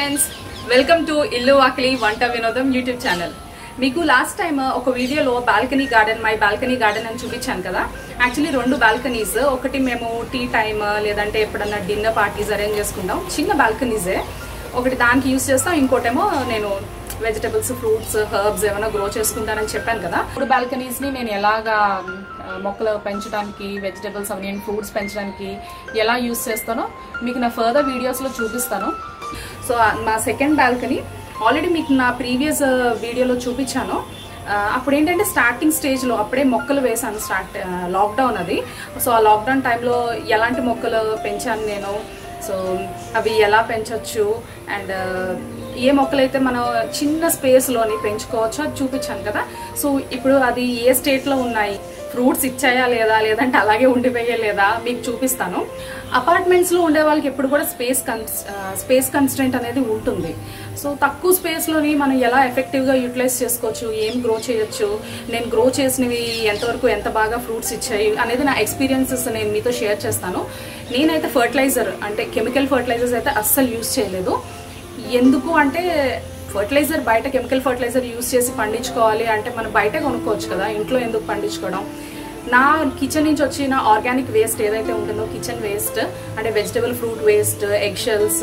Friends welcome to ఇల్లు వాకిలి వంట వినోదం యూట్యూబ్ ఛానల్ మీకు లాస్ట్ టైం ఒక వీడియోలో balcony garden my balcony garden అని చూపించాను కదా యాక్చువల్లీ రెండు బాల్కనీస్ ఒకటి మేము టీ టైమ్ లేదంటే ఎప్పుడన్నా డిన్నర్ పార్టీస్ అరేంజ్ చేసుకుంటాం చిన్న బాల్కనీసే ఒకటి దానికి యూస్ చేస్తాం ఇంకోటేమో నేను వెజిటబుల్స్ ఫ్రూట్స్ హర్బ్స్ ఏమైనా గ్రో చేసుకుంటానని చెప్పాను కదా ఇప్పుడు బాల్కనీస్ ని నేను ఎలాగా ఆ, మొక్కలు పెంచడానికి వెజిటబుల్స్ అవి నేను ఫ్రూట్స్ పెంచడానికి ఎలా యూస్ చేస్తానో మీకు నా ఫర్దర్ వీడియోస్లో చూపిస్తాను సో ఆ, మా సెకండ్ బాల్కనీ ఆల్రెడీ మీకు నా ప్రీవియస్ వీడియోలో చూపించాను ఆ, అప్పుడు ఏంటంటే స్టార్టింగ్ స్టేజ్లో అప్పుడే మొక్కలు వేసాను స్టార్ట్ లాక్డౌన్ అది సో ఆ లాక్డౌన్ టైంలో ఎలాంటి మొక్కలు పెంచాను నేను సో అవి ఎలా పెంచవచ్చు అండ్ ఏ మొక్కలైతే మనం చిన్న స్పేస్లోని పెంచుకోవచ్చో అది చూపించాను కదా సో ఇప్పుడు అది ఏ స్టేట్లో ఉన్నాయి ఫ్రూట్స్ ఇచ్చాయా లేదా లేదంటే అలాగే ఉండిపోయా లేదా మీకు చూపిస్తాను అపార్ట్మెంట్స్లో ఉండే వాళ్ళకి ఎప్పుడు కూడా స్పేస్ కన్స్ స్పేస్ కన్స్టెంట్ అనేది ఉంటుంది సో తక్కువ స్పేస్లోని మనం ఎలా ఎఫెక్టివ్గా యూటిలైజ్ చేసుకోవచ్చు ఏం గ్రో చేయొచ్చు నేను గ్రో చేసినవి ఎంతవరకు ఎంత బాగా ఫ్రూట్స్ ఇచ్చాయి అనేది నా ఎక్స్పీరియన్సెస్ నేను మీతో షేర్ చేస్తాను నేనైతే ఫర్టిలైజర్ అంటే కెమికల్ ఫర్టిలైజర్స్ అయితే అస్సలు యూస్ చేయలేదు ఎందుకు అంటే ఫర్టిలైజర్ బయట కెమికల్ ఫర్టిలైజర్ యూస్ చేసి పండించుకోవాలి అంటే మనం బయటే కొనుక్కోవచ్చు కదా ఇంట్లో ఎందుకు పండించుకోవడం నా కిచెన్ నుంచి వచ్చిన ఆర్గానిక్ వేస్ట్ ఏదైతే ఉంటుందో కిచెన్ వేస్ట్ అంటే vegetable fruit waste egg shells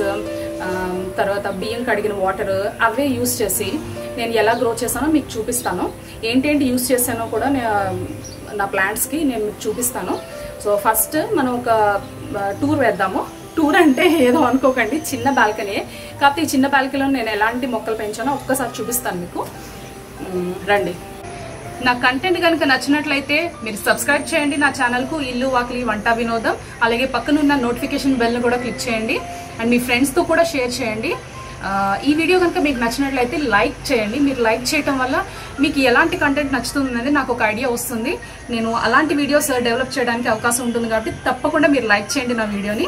తర్వాత బియ్యం కడిగిన వాటర్ అవే యూస్ చేసి నేను ఎలా గ్రో చేశానో మీకు చూపిస్తాను ఏంటేంటి యూస్ చేశానో కూడా నే- నా ప్లాంట్స్కి నేను మీకు చూపిస్తాను సో ఫస్ట్ మనం ఒక టూర్ వేద్దాము టూర్ అంటే ఏదో అనుకోకండి చిన్న బాల్కనీ కాకపోతే ఈ చిన్న బాల్కనీలో నేను ఎలాంటి మొక్కలు పెంచానో ఒక్కసారి చూపిస్తాను మీకు మ్, రండి నా కంటెంట్ కనుక నచ్చినట్లయితే మీరు సబ్స్క్రైబ్ చేయండి నా ఛానల్కు ఇల్లు వాకిలి వంట వినోదం అలాగే పక్కనున్న నోటిఫికేషన్ బెల్ను కూడా క్లిక్ చేయండి అండ్ మీ ఫ్రెండ్స్తో కూడా షేర్ చేయండి ఆ, ఈ వీడియో కనుక మీకు నచ్చినట్లయితే లైక్ చేయండి మీరు లైక్ చేయటం వల్ల మీకు ఎలాంటి కంటెంట్ నచ్చుతుంది అనేది నాకు ఒక ఐడియా వస్తుంది నేను అలాంటి వీడియోస్ డెవలప్ చేయడానికి అవకాశం ఉంటుంది కాబట్టి తప్పకుండా మీరు లైక్ చేయండి నా వీడియోని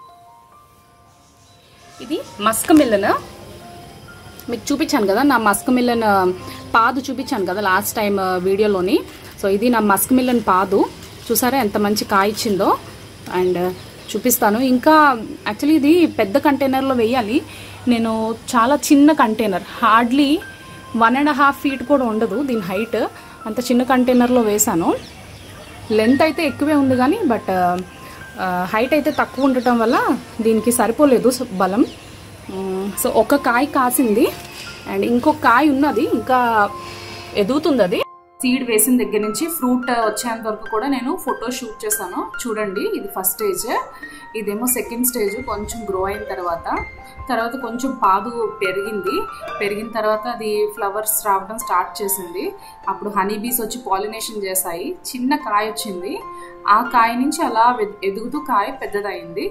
ఇది మస్క్ మిల్లన్ మీకు చూపించాను కదా నా మస్క్ మిల్లన్ పాదు చూపించాను కదా లాస్ట్ టైం వీడియోలోని సో ఇది నా మస్క్ మిల్లన్ పాదు చూసారా ఎంత మంచి కాయ ఇచ్చిందో అండ్ చూపిస్తాను ఇంకా యాక్చువల్లీ ఇది పెద్ద కంటైనర్లో వేయాలి నేను చాలా చిన్న container hardly one and half feet కూడా ఉండదు దీని హైట్ అంత చిన్న కంటైనర్లో వేశాను లెంత్ అయితే ఎక్కువే ఉంది కానీ బట్ హైట్ అయితే తక్కువ ఉండటం వల్ల దీనికి సరిపోలేదు స- బలం మ్, సో ఒక కాయ కాసింది అండ్ ఇంకొక కాయ ఉన్నది ఇంకా ఎదుగుతుంది అది సీడ్ వేసిన దగ్గర నుంచి ఫ్రూట్ వచ్చేంత వరకు కూడా నేను ఫోటో షూట్ చేశాను చూడండి ఇది ఫస్ట్ స్టేజ్ ఇదేమో సెకండ్ స్టేజ్ కొంచెం గ్రో అయిన తర్వాత తర్వాత కొంచెం పాదు పెరిగింది పెరిగిన తర్వాత అది ఫ్లవర్స్ రావడం స్టార్ట్ చేసింది అప్పుడు హనీ బీస్ వచ్చి పాలినేషన్ చేశాయి చిన్న కాయ వచ్చింది ఆ కాయ నుంచి అలా వె- ఎదుగుతూ కాయ పెద్దదయింది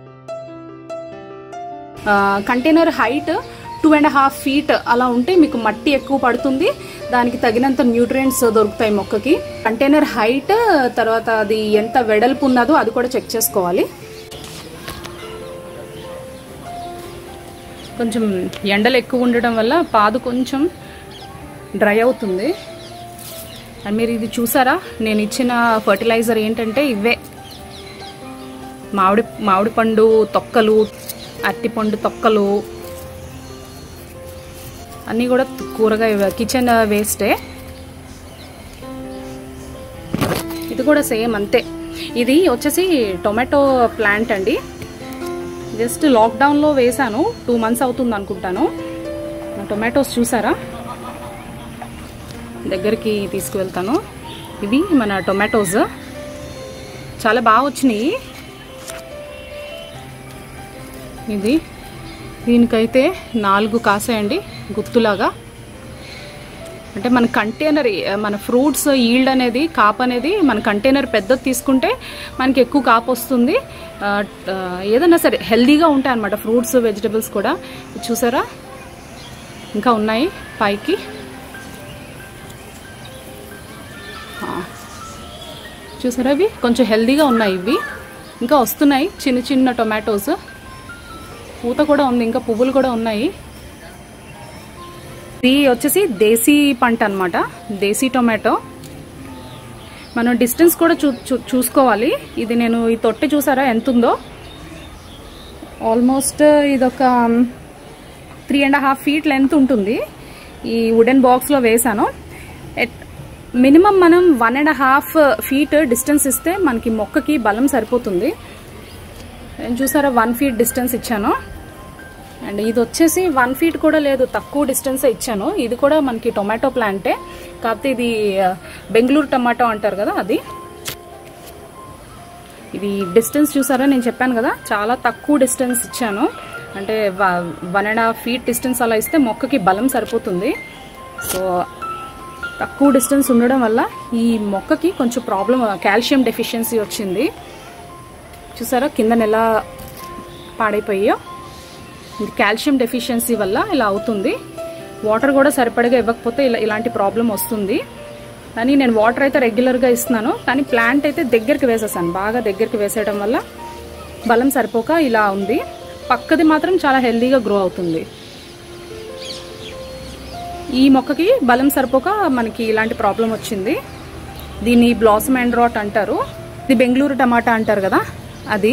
container height two and half feet అలా ఉంటే మీకు మట్టి ఎక్కువ పడుతుంది దానికి తగినంత న్యూట్రియంట్స్ దొరుకుతాయి మొక్కకి కంటైనర్ హైట్ తర్వాత అది ఎంత వెడల్పు ఉన్నదో అది కూడా చెక్ చేసుకోవాలి కొంచెం ఎండలు ఎక్కువ ఉండడం వల్ల పాదు కొంచెం డ్రై అవుతుంది అండ్ మీరు ఇది చూసారా నేను ఇచ్చిన ఫర్టిలైజర్ ఏంటంటే ఇవే మామిడి మామిడి పండు తొక్కలు అరటిపండు తొక్కలు అన్నీ కూడా కూరగాయ కిచెన్ వేస్టే ఇది కూడా సేమ్ అంతే ఇది వచ్చేసి టొమాటో ప్లాంట్ అండి జస్ట్ లాక్డౌన్లో వేశాను టూ మంత్స్ అవుతుంది అనుకుంటాను నా టొమాటోస్ చూసారా దగ్గరికి తీసుకువెళ్తాను ఇవి మన టొమాటోస్ చాలా బాగా వచ్చినాయి ఇది దీనికైతే నాలుగు కాసాయండి గుత్తులాగా అంటే మన కంటైనర్ మన ఫ్రూట్స్ ఈల్డ్ అనేది కాప్ అనేది మన కంటైనర్ పెద్దది తీసుకుంటే మనకి ఎక్కువ కాపు వస్తుంది ఆ, ఆ, ఏదైనా సరే హెల్దీగా ఉంటాయి అన్నమాట ఫ్రూట్స్ వెజిటబుల్స్ కూడా ఇది చూసారా ఇంకా ఉన్నాయి పైకి ఆ, చూసారా ఇవి కొంచెం హెల్దీగా ఉన్నాయి ఇవి ఇంకా వస్తున్నాయి చిన్న చిన్న టొమాటోస్ పూత కూడా ఉంది ఇంకా పువ్వులు కూడా ఉన్నాయి ఇది వచ్చేసి దేశీ పంట అన్నమాట దేశీ టొమాటో మనం డిస్టెన్స్ కూడా చూ చూ- చూసుకోవాలి ఇది నేను ఈ తొట్టె చూసారా ఎంత ఉందో ఆల్మోస్ట్ ఇదొక three and half feet length ఉంటుంది ఈ వుడెన్ బాక్స్లో వేసాను ఎట్ మినిమం మనం one and half feet distance ఇస్తే మనకి మొక్కకి బలం సరిపోతుంది నేను చూసారా వన్ ఫీట్ డిస్టెన్స్ ఇచ్చాను అండ్ ఇది వచ్చేసి వన్ ఫీట్ కూడా లేదు తక్కువ డిస్టెన్స్ ఇచ్చాను ఇది కూడా మనకి టొమాటో ప్లాంటే కాకపోతే ఇది ఆ, బెంగళూరు టమాటో అంటారు కదా అది ఇది డిస్టెన్స్ చూసారా నేను చెప్పాను కదా చాలా తక్కువ డిస్టెన్స్ ఇచ్చాను అంటే one and half feet distance అలా ఇస్తే మొక్కకి బలం సరిపోతుంది సో తక్కువ డిస్టెన్స్ ఉండడం వల్ల ఈ మొక్కకి కొంచెం ప్రాబ్లం కాల్షియం డెఫిషియన్సీ వచ్చింది చూసారా కిందన ఎలా పాడైపోయాయో ఇది కాల్షియం డెఫిషియన్సీ వల్ల ఇలా అవుతుంది వాటర్ కూడా సరిపడగా ఇవ్వకపోతే ఇలా ఇలాంటి ప్రాబ్లం వస్తుంది కానీ నేను వాటర్ అయితే రెగ్యులర్గా ఇస్తున్నాను కానీ ప్లాంట్ అయితే దగ్గరికి వేసేసాను బాగా దగ్గరికి వేసేయడం వల్ల బలం సరిపోక ఇలా ఉంది పక్కది మాత్రం చాలా హెల్దీగా గ్రో అవుతుంది ఈ మొక్కకి బలం సరిపోక మనకి ఇలాంటి ప్రాబ్లం వచ్చింది దీన్ని బ్లాసమ్ అండ్ రాట్ అంటారు ఇది బెంగళూరు టమాటా అంటారు కదా అది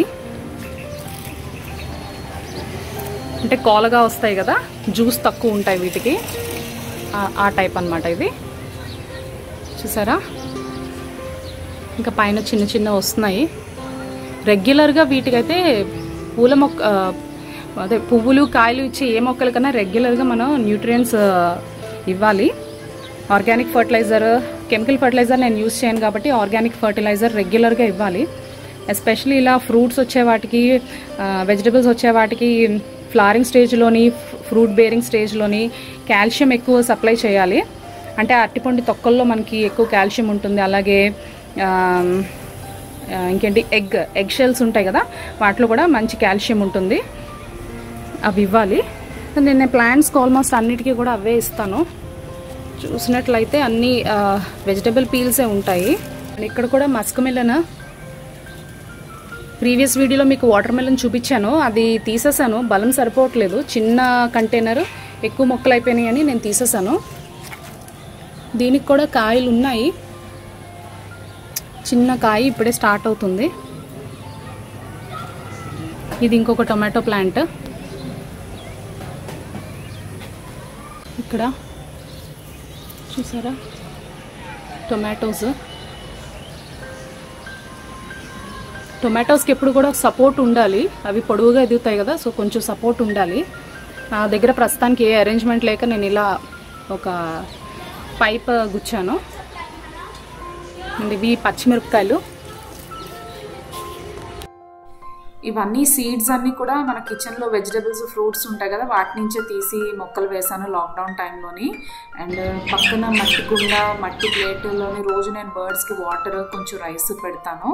అంటే కోలగా వస్తాయి కదా జ్యూస్ తక్కువ ఉంటాయి వీటికి ఆ- ఆ టైప్ అన్నమాట ఇది చూసారా ఇంకా పైన చిన్న చిన్న వస్తున్నాయి రెగ్యులర్గా వీటికైతే పూల మొక్క ఆ, అదే పువ్వులు కాయలు ఇచ్చే ఏ మొక్కల కన్నా రెగ్యులర్గా మనం న్యూట్రియంట్స్ ఇవ్వాలి ఆర్గానిక్ ఫర్టిలైజర్ కెమికల్ ఫర్టిలైజర్ నేను యూస్ చేయను కాబట్టి ఆర్గానిక్ ఫర్టిలైజర్ రెగ్యులర్గా ఇవ్వాలి ఎస్పెషలీ ఇలా ఫ్రూట్స్ వచ్చే వాటికి వెజిటబుల్స్ వచ్చే వాటికి ఫ్లారింగ్ స్టేజ్లోని ఫ్రూట్ బేరింగ్ స్టేజ్లోని కాల్షియం ఎక్కువ సప్లై చేయాలి అంటే అట్టిపండు తొక్కల్లో మనకి ఎక్కువ కాల్షియం ఉంటుంది అలాగే ఆమ్, ఆ, ఇంకేంటి ఎగ్ ఎగ్ షెల్స్ ఉంటాయి కదా వాటిలో కూడా మంచి కాల్షియం ఉంటుంది అవి ఇవ్వాలి నేను ప్లాంట్స్కి ఆల్మోస్ట్ అన్నిటికీ కూడా అవే ఇస్తాను చూసినట్లయితే అన్ని వెజిటబుల్ పీల్సే ఉంటాయి And ఇక్కడ కూడా మస్క్ మిలన్ ప్రీవియస్ వీడియోలో మీకు వాటర్ మెలన్ చూపించాను అది తీసేసాను బలం సరిపోవట్లేదు చిన్న కంటైనర్ ఎక్కువ మొక్కలు అయిపోయినాయి అని నేను తీసేసాను దీనికి కూడా కాయలు ఉన్నాయి చిన్న కాయ ఇప్పుడే స్టార్ట్ అవుతుంది ఇది ఇంకొక టొమాటో ప్లాంట్ ఇక్కడ చూసారా టొమాటోస్ టొమాటోస్కి ఎప్పుడు కూడా సపోర్ట్ ఉండాలి అవి పొడవుగా ఎదుగుతాయి కదా సో కొంచెం సపోర్ట్ ఉండాలి నా దగ్గర ప్రస్తుతానికి ఏ అరేంజ్మెంట్ లేక నేను ఇలా ఒక పైప్ గుచ్చాను అండ్ ఇవి పచ్చిమిరపకాయలు ఇవన్నీ సీడ్స్ అన్నీ కూడా మన కిచెన్లో వెజిటబుల్స్ ఫ్రూట్స్ ఉంటాయి కదా వాటి నుంచే తీసి మొక్కలు వేసాను లాక్డౌన్ టైంలోని అండ్ పక్కన మట్టి కుండ మట్టి ప్లేట్లోని రోజు నేను బర్డ్స్కి వాటర్ కొంచెం రైస్ పెడతాను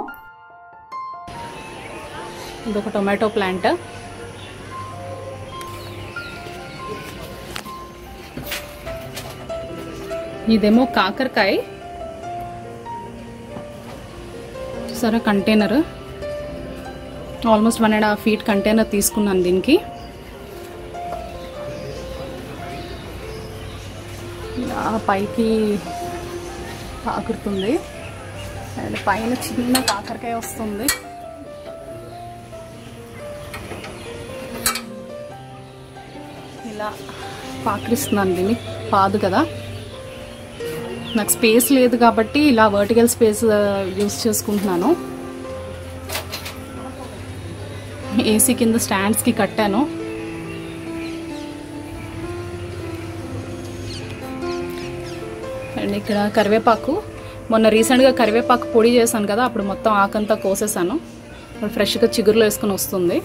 ఇదొక టొమాటో ప్లాంట్ ఇదేమో కాకరకాయ సరే container almost one and half feet container తీసుకున్నాను దీనికి ఇలా పైకి పాకుడుతుంది అండ్ పైన చిన్న కాకరకాయ వస్తుంది ఇలా పాకరిస్తున్నాను దీన్ని పాదు కదా నాకు స్పేస్ లేదు కాబట్టి ఇలా వర్టికల్ స్పేస్ యూస్ చేసుకుంటున్నాను ఏసీ కింద స్టాండ్స్కి కట్టాను అండ్ ఇక్కడ కరివేపాకు మొన్న రీసెంట్గా కరివేపాకు పొడి చేశాను కదా అప్పుడు మొత్తం ఆకంతా కోసేసాను ఇప్పుడు ఫ్రెష్గా చిగురులో వేసుకొని వస్తుంది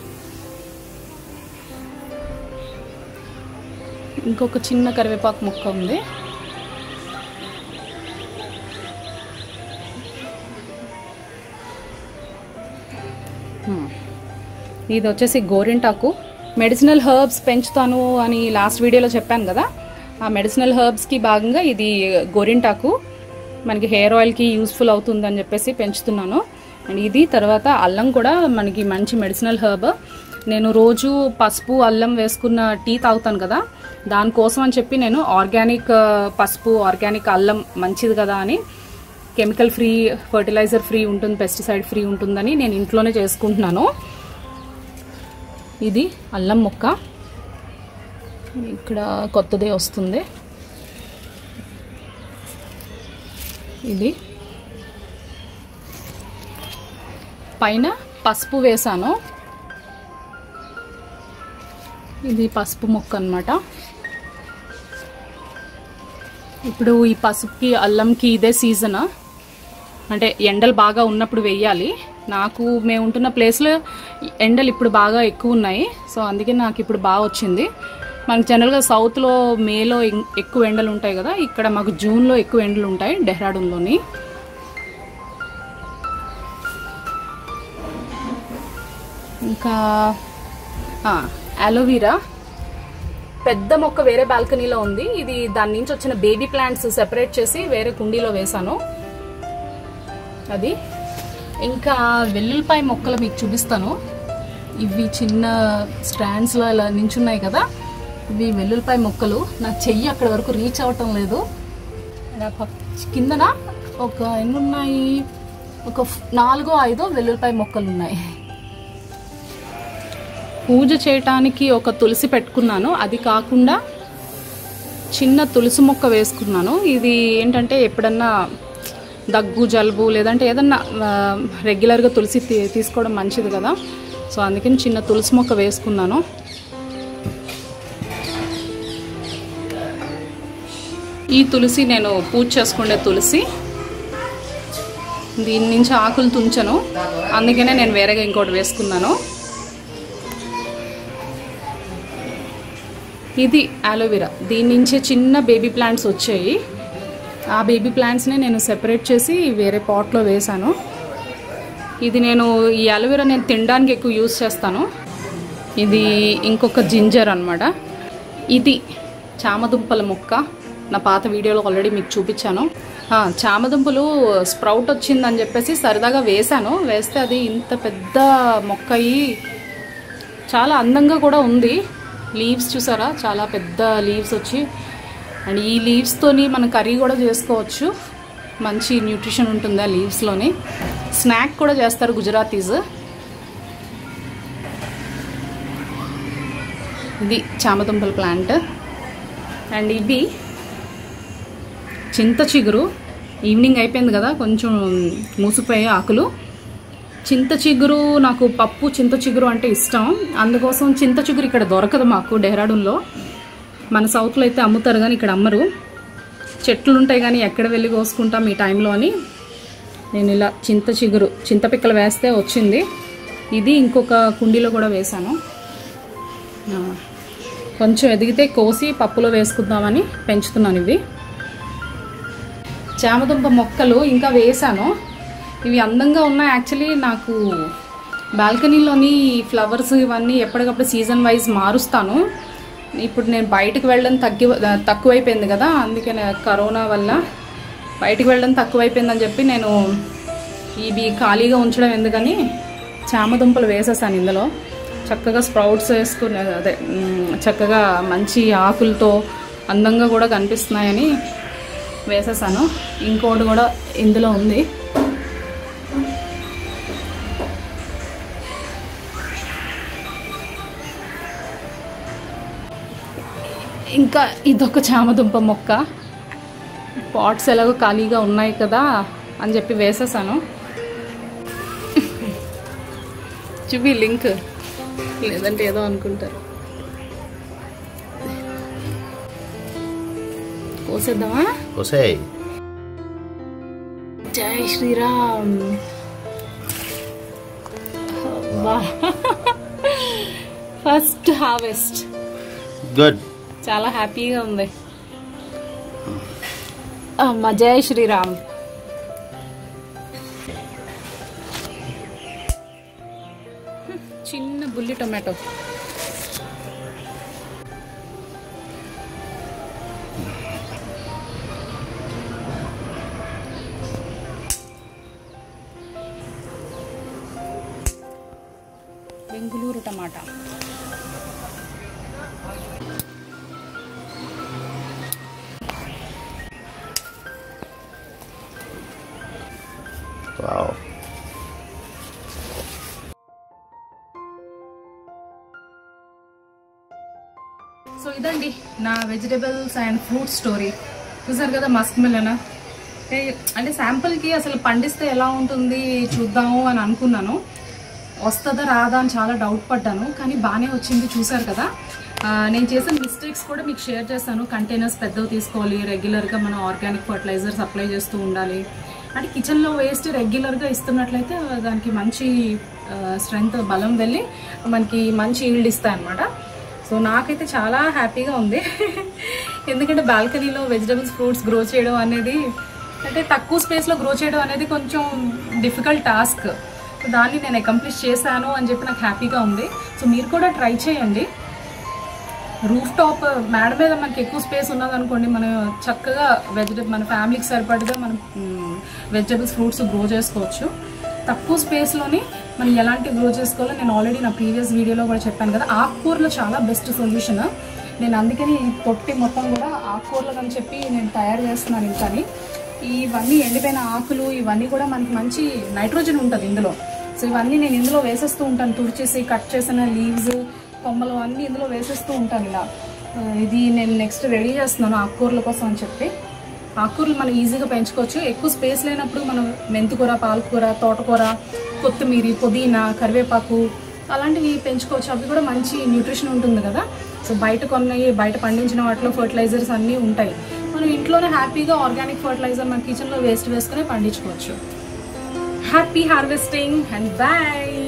ఇంకొక చిన్న కరివేపాకు ముక్క ఉంది Hmm. ఇది వచ్చేసి గోరింటాకు మెడిసినల్ హర్బ్స్ పెంచుతాను అని లాస్ట్ వీడియోలో చెప్పాను కదా ఆ మెడిసినల్ హర్బ్స్కి భాగంగా ఇది గోరింటాకు మనకి హెయిర్ ఆయిల్కి యూస్ఫుల్ అవుతుందని చెప్పేసి పెంచుతున్నాను అండ్ ఇది తర్వాత అల్లం కూడా మనకి మంచి మెడిసినల్ హర్బ్ నేను రోజు పసుపు అల్లం వేసుకున్న టీ తాగుతాను కదా దానికోసం అని చెప్పి నేను ఆర్గానిక్ ఆ, పసుపు ఆర్గానిక్ అల్లం మంచిది కదా అని కెమికల్ ఫ్రీ ఫర్టిలైజర్ ఫ్రీ ఉంటుంది పెస్టిసైడ్ ఫ్రీ ఉంటుందని నేను ఇంట్లోనే చేసుకుంటున్నాను ఇది అల్లం ముక్క ఇక్కడ కొత్తదే వస్తుంది ఇది పైన పసుపు వేసాను ఇది పసుపు మొక్క అన్నమాట ఇప్పుడు ఈ పసుపుకి అల్లంకి ఇదే సీజన్ అంటే ఎండలు బాగా ఉన్నప్పుడు వెయ్యాలి నాకు మేము ఉంటున్న ప్లేస్లో ఎండలు ఇప్పుడు బాగా ఎక్కువ ఉన్నాయి సో అందుకే నాకు ఇప్పుడు బాగా వచ్చింది మనకు జనరల్గా సౌత్లో మేలో ఇం- ఎక్కువ ఎండలు ఉంటాయి కదా ఇక్కడ మాకు జూన్లో ఎక్కువ ఎండలు ఉంటాయి డెహ్రాడూన్లోని ఇంకా అలోవీరా పెద్ద మొక్క వేరే బాల్కనీలో ఉంది ఇది దాని నుంచి వచ్చిన బేబీ ప్లాంట్స్ సెపరేట్ చేసి వేరే కుండీలో వేశాను అది ఇంకా వెల్లుల్లిపాయ మొక్కలు మీకు చూపిస్తాను ఇవి చిన్న స్టాండ్స్లో ఇలా నించున్నాయి కదా ఇవి వెల్లుల్లిపాయ మొక్కలు నా చెయ్యి అక్కడ వరకు రీచ్ అవ్వటం లేదు నా పక్- కిందన ఒక ఎన్ని ఉన్నాయి ఒక ఫ్- నాలుగో ఐదో వెల్లుల్లిపాయ మొక్కలు ఉన్నాయి పూజ చేయటానికి ఒక తులసి పెట్టుకున్నాను అది కాకుండా చిన్న తులసి మొక్క వేసుకున్నాను ఇది ఏంటంటే ఎప్పుడన్నా దగ్గు జలుబు లేదంటే ఏదన్నా ఆ, రెగ్యులర్గా తులసి తీ- తీసుకోవడం మంచిది కదా సో అందుకని చిన్న తులసి మొక్క వేసుకున్నాను ఈ తులసి నేను పూజ చేసుకునే తులసి దీని నుంచి ఆకులు తుంచను అందుకనే నేను వేరేగా ఇంకోటి వేసుకున్నాను ఇది అలోవెరా దీని నుంచే చిన్న బేబీ ప్లాంట్స్ వచ్చాయి ఆ బేబీ ప్లాంట్స్ని నేను సెపరేట్ చేసి వేరే పాట్లో వేశాను ఇది నేను ఈ అలోవెరా నేను తినడానికి ఎక్కువ యూస్ చేస్తాను ఇది ఇంకొక జింజర్ అన్నమాట ఇది చామదుంపల మొక్క నా పాత వీడియోలో ఆల్రెడీ మీకు చూపించాను ఆ, చామదుంపలు స్ప్రౌట్ వచ్చిందని చెప్పేసి సరదాగా వేశాను వేస్తే అది ఇంత పెద్ద మొక్క అయ్యి చాలా అందంగా కూడా ఉంది లీవ్స్ చూసారా చాలా పెద్ద లీవ్స్ వచ్చి అండ్ ఈ లీవ్స్తోని మనం కర్రీ కూడా చేసుకోవచ్చు మంచి న్యూట్రిషన్ ఉంటుంది ఆ లీవ్స్లోని స్నాక్ కూడా చేస్తారు గుజరాతీస్ ఇది చామదుంపల ప్లాంట్ అండ్ ఇవి చింత చిగురు ఈవినింగ్ అయిపోయింది కదా కొంచెం మూసిపోయే ఆకులు చింత చిగురు నాకు పప్పు చింత చిగురు అంటే ఇష్టం అందుకోసం చింత చిగురు ఇక్కడ దొరకదు మాకు డెహ్రాడూన్లో మన సౌత్లో అయితే అమ్ముతారు కానీ ఇక్కడ అమ్మరు చెట్లు ఉంటాయి కానీ ఎక్కడ వెళ్ళి కోసుకుంటాం ఈ టైంలో అని నేను ఇలా చింత చిగురు చింతపిక్కలు వేస్తే వచ్చింది ఇది ఇంకొక కుండీలో కూడా వేశాను ఆ, కొంచెం ఎదిగితే కోసి పప్పులో వేసుకుందామని పెంచుతున్నాను ఇవి చామదుంప మొక్కలు ఇంకా వేసాను ఇవి అందంగా ఉన్నాయి యాక్చువల్లీ నాకు బాల్కనీలోని ఫ్లవర్స్ ఇవన్నీ ఎప్పటికప్పుడు సీజన్ వైజ్ మారుస్తాను ఇప్పుడు నేను బయటకు వెళ్ళడం తగ్గి తక్కువైపోయింది కదా అందుకని కరోనా వల్ల బయటకు వెళ్ళడం తక్కువైపోయిందని చెప్పి నేను ఇవి ఖాళీగా ఉంచడం ఎందుకని చామదుంపలు వేసేసాను ఇందులో చక్కగా స్ప్రౌట్స్ వేసుకుని అదే మ్, చక్కగా మంచి ఆకులతో అందంగా కూడా కనిపిస్తున్నాయని వేసేసాను ఇంకోటి కూడా ఇందులో ఉంది ఇంకా ఇదొక చామదుంప మొక్క పాట్స్ ఎలాగో ఖాళీగా ఉన్నాయి కదా అని చెప్పి వేసేసాను చూపి లింక్ లేదంటే ఏదో అనుకుంటారు కోసేద్దామా ఒసేయ్ జై శ్రీరామ్ ఫస్ట్ హార్వెస్ట్ గుడ్ చాలా హ్యాపీగా ఉంది అమ్మ జై శ్రీరామ్ చిన్న బుల్లి టొమాటో బెంగుళూరు టమాటా వావ్ సో ఇదండి అండి నా వెజిటేబుల్స్ అండ్ ఫ్రూట్ స్టోరీ చూసారు కదా మస్క్ మిలన్ అంటే శాంపుల్కి అసలు పండిస్తే ఎలా ఉంటుంది చూద్దాము అని అనుకున్నాను వస్తుందా రాదా అని చాలా డౌట్ పడ్డాను కానీ బాగానే వచ్చింది చూసారు కదా ఆ, నేను చేసిన మిస్టేక్స్ కూడా మీకు షేర్ చేస్తాను కంటైనర్స్ పెద్దవి తీసుకోవాలి రెగ్యులర్గా మనం ఆర్గానిక్ ఫర్టిలైజర్ సప్లై చేస్తూ ఉండాలి అంటే కిచెన్లో వేస్ట్ రెగ్యులర్గా ఇస్తున్నట్లయితే దానికి మంచి స్ట్రెంగ్త్ బలం వెళ్ళి మనకి మంచి ఈల్డ్ ఇస్తాయి అనమాట సో నాకైతే చాలా హ్యాపీగా ఉంది ఎందుకంటే బాల్కనీలో వెజిటబుల్స్ ఫ్రూట్స్ గ్రో చేయడం అనేది అంటే తక్కువ స్పేస్లో గ్రో చేయడం అనేది కొంచెం డిఫికల్ట్ టాస్క్ దాన్ని నేను అకంప్లిష్ చేశాను అని చెప్పి నాకు హ్యాపీగా ఉంది సో మీరు కూడా ట్రై చేయండి రూఫ్ టాప్ మేడ మీద మనకి ఎక్కువ స్పేస్ ఉన్నదనుకోండి మనం చక్కగా వెజిటబుల్ మన ఫ్యామిలీకి సరిపడగా మనం వెజిటబుల్స్ ఫ్రూట్స్ గ్రో చేసుకోవచ్చు తక్కువ స్పేస్లోని మనం ఎలాంటి గ్రో చేసుకోవాలో నేను ఆల్రెడీ నా ప్రీవియస్ వీడియోలో కూడా చెప్పాను కదా ఆకుకూరలు చాలా బెస్ట్ సొల్యూషన్ నేను అందుకని ఈ పొట్టి మొత్తం కూడా ఆకుకూరలు అని చెప్పి నేను తయారు చేస్తున్నాను ఇంకాని ఇవన్నీ ఎండిపోయిన ఆకులు ఇవన్నీ కూడా మనకి మంచి నైట్రోజన్ ఉంటుంది ఇందులో సో ఇవన్నీ నేను ఇందులో వేసేస్తూ ఉంటాను తుడిచేసి కట్ చేసిన లీవ్స్ కొమ్మలు అన్నీ ఇందులో వేసేస్తూ ఉంటాను ఇలా ఆ, ఇది నేను నెక్స్ట్ రెడీ చేస్తున్నాను ఆకుకూరల కోసం అని చెప్పి ఆకుకూరలు మనం ఈజీగా పెంచుకోవచ్చు ఎక్కువ స్పేస్ లేనప్పుడు మనం మెంతికూర పాలకూర తోటకూర కొత్తిమీర పుదీనా కరివేపాకు అలాంటివి పెంచుకోవచ్చు అవి కూడా మంచి న్యూట్రిషన్ ఉంటుంది కదా సో బయట కొన్నవి బయట పండించిన వాటిలో ఫర్టిలైజర్స్ అన్నీ ఉంటాయి మనం ఇంట్లోనే హ్యాపీగా ఆర్గానిక్ ఫర్టిలైజర్ మన కిచెన్లో వేస్ట్ వేసుకుని పండించుకోవచ్చు హ్యాపీ హార్వెస్టింగ్ అండ్ బాయ్